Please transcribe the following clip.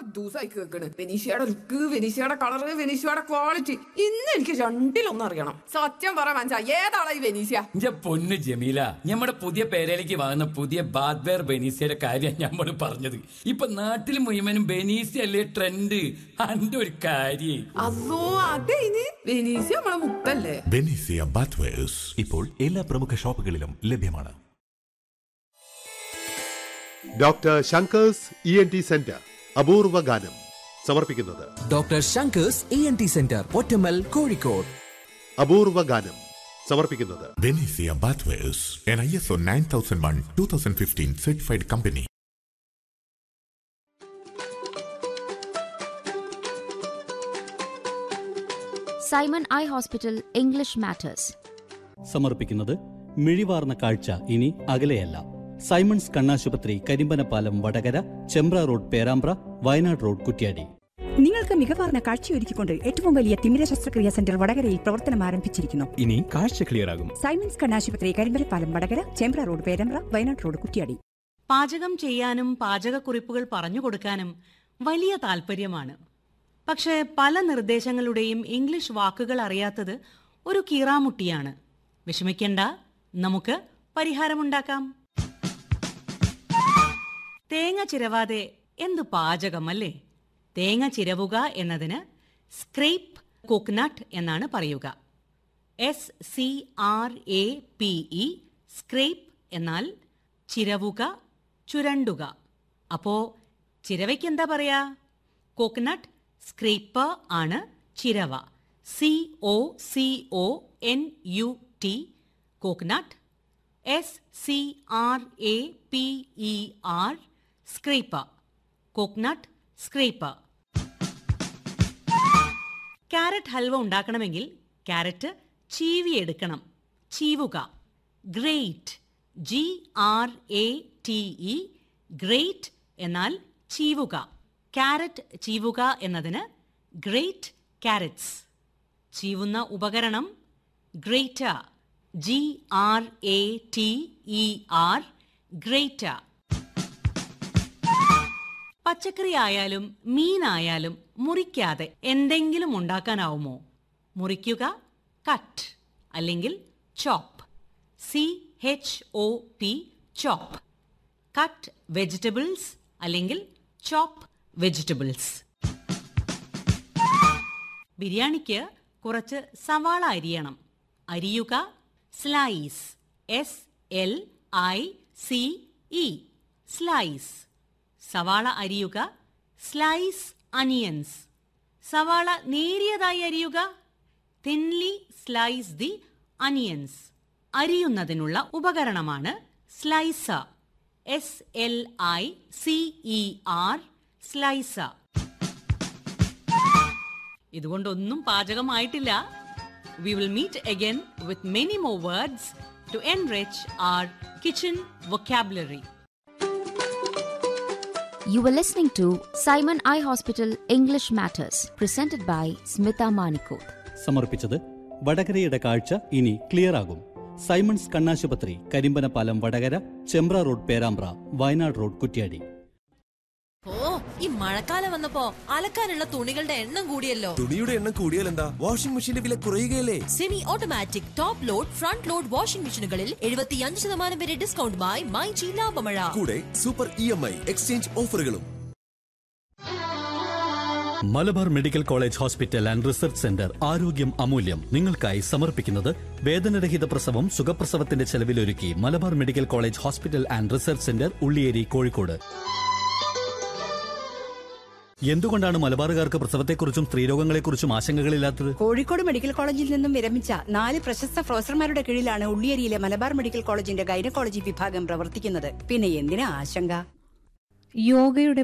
ദിവസമായി കേൾക്കണ് വെനീഷയുടെ ലുക്ക് വെനീഷയുടെ കളറ് വെനീഷയുടെ ക്വാളിറ്റി ഇന്ന് എനിക്ക് രണ്ടിലൊന്നും അറിയണം സത്യം പറ മനസ്സാ ഏതാളാ ഈ വെനീഷ്യ ഇന്റെ പൊന്ന് ജമീല നമ്മുടെ പുതിയ പേരയിലേക്ക് വാങ്ങുന്ന പുതിയ ബാദ്ബേർ ബെനീസിയുടെ കാര്യം നമ്മൾ പറഞ്ഞത് ഇപ്പൊ നാട്ടിൽ മുഴുവനും ബെനീസി അല്ലേ ട്രെൻഡ് അന്റെ ഒരു കാര്യം അതോ അതെ ഇനി വെനീഷ്യ നമ്മളെ മുത്തല്ലേ Benicia Bathwares. ഇപ്പോൾ എല്ലാ പ്രമുഖ ഷോപ്പുകളിലും ലഭ്യമാണ് doctor Shankers E N T centre അപൂർവ ഗാനം സമർപ്പിക്കുന്നത് doctor Shankers E N T centre Pottammal Kozhikode അപൂർവ ഗാനം സമർപ്പിക്കുന്നത് Benicia Bathwares. An ISO 9001 2015 certified company. Simon eye hospital English matters സമർപ്പിക്കുന്നത് മിഴിവാർന്ന കാഴ്ച ഇനി അകലെയല്ല സൈമൺസ് കണ്ണാശുപത്രി കരിമ്പനപ്പാലം വടകര ചെമ്പ്ര റോഡ് പേരാമ്പ്ര വയനാട് റോഡ് കുറ്റ്യാടി നിങ്ങൾക്ക് മികവാർന്ന കാഴ്ചയൊരുക്കിക്കൊണ്ട് ഏറ്റവും വലിയ തിമിര ശസ്ത്രക്രിയ സെന്റർ വടകരയിൽ പ്രവർത്തനം ആരംഭിച്ചിരിക്കുന്നു ഇനി കാഴ്ച ക്ലിയർ ആകും സൈമൻസ് കണ്ണാശുപത്രി കരിമ്പലപ്പാലം വടകര ചേമ്പ്ര റോഡ് പേരമ്പ്ര വയനാട് റോഡ് കുറ്റിയാടി പാചകം ചെയ്യാനും പാചകക്കുറിപ്പുകൾ പറഞ്ഞു കൊടുക്കാനും വലിയ താല്പര്യമാണ് പക്ഷേ പല നിർദ്ദേശങ്ങളുടെയും ഇംഗ്ലീഷ് വാക്കുകൾ അറിയാത്തത് ഒരു കീറാമുട്ടിയാണ് വിഷമിക്കണ്ട നമുക്ക് പരിഹാരമുണ്ടാക്കാം തേങ്ങ ചിരവാതെ എന്ത് പാചകം അല്ലേ തേങ്ങ ചിരവുക എന്നതിന് സ്ക്രേപ്പ് കോക്കനട്ട് എന്നാണ് പറയുക S C R A P E scrape എന്നാൽ ചിരവുക ചുരണ്ടുക അപ്പോ ചിരവയ്ക്ക് എന്താ പറയാ കോക്കനട്ട് സ്ക്രേപ്പ് ആണ് ചിരവ C O C O N U T coconut S C R A P E R scrape coconut scrape carrot halwa ഉണ്ടാക്കണമെങ്കിൽ ക്യാരറ്റ് ചീവിയെടുക്കണം ചീവുക grate G R A T E grate എന്നാൽ ചീവുക ക്യാരറ്റ് ചീവുക എന്നതിന് ഗ്രേറ്റ് ക്യാരറ്റ്സ് ചീവുന്ന ഉപകരണം grater G R A T E R grater പച്ചക്കറി ആയാലും മീനായാലും മുറിക്കാതെ എന്തെങ്കിലും ഉണ്ടാക്കാനാവുമോ മുറിക്കുക കട്ട് അല്ലെങ്കിൽ chop C H O P chop cut vegetables അല്ലെങ്കിൽ ചോപ്പ് വെജിറ്റബിൾസ് ബിരിയാണിക്ക് കുറച്ച് സവാള അരിയണം അരിയുക slice S L I C E slice സവാള അരിയുക സ്ലൈസ് അനിയൻസ് സവാള നേരിയതായി അരിയുക തിൻലി സ്ലൈസ് ദി അനിയൻസ് അരിയുന്നതിനുള്ള ഉപകരണമാണ് slicer S L I C E R slicer ഇതുകൊണ്ടൊന്നും പാചകമായിട്ടില്ല we will meet again with many more words to enrich our kitchen vocabulary You were listening to Simon Eye Hospital English Matters, presented by Smita Manikot. സമർപ്പിച്ചത് വടകരയുടെ കാഴ്ച ഇനി clear ആകും Simons കണ്ണാശുപത്രി Karimbanappalam Vadakara Chembra road Perambra Wayanad road Kuttiadi ഓ ഈ മഴക്കാലം വന്നപ്പോ അലക്കാനുള്ള തുണികളുടെ എണ്ണം കൂടിയല്ലോ തുണിയുടെ എണ്ണം കൂടിയാൽ എന്താ വാഷിംഗ് മെഷീന്റെ വില കുറയുകയല്ലേ semi automatic top load front load washing മെഷീനുകളിൽ എഴുപത്തിയഞ്ച് ശതമാനം വരെ ഡിസ്കൗണ്ടുമായി മൈജി ലാഭമഴ കൂടെ super E M I exchange ഓഫറുകളും Malabar medical college hospital and research centre ആരോഗ്യം അമൂല്യം നിങ്ങൾക്കായി സമർപ്പിക്കുന്നത് വേദനരഹിത പ്രസവം സുഖപ്രസവത്തിന്റെ ചെലവിലൊരുക്കി Malabar medical college hospital and research centre Ulliyeri Kozhikode എന്തുകൊണ്ടാണ് മലബാറുകാർക്ക് പ്രസവത്തെക്കുറിച്ചും സ്ത്രീരോഗങ്ങളെക്കുറിച്ചും ആശങ്കകളില്ലാത്തത് കോഴിക്കോട് മെഡിക്കൽ കോളേജിൽ നിന്നും വിരമിച്ച നാല് പ്രശസ്ത പ്രൊഫസർമാരുടെ കീഴിലാണ് ഉള്ളിയേരിയിലെ മലബാർ മെഡിക്കൽ കോളേജിന്റെ ഗൈനക്കോളജി വിഭാഗം പ്രവർത്തിക്കുന്നത് പിന്നെ എന്തിനാ ആശങ്ക യോഗയുടെ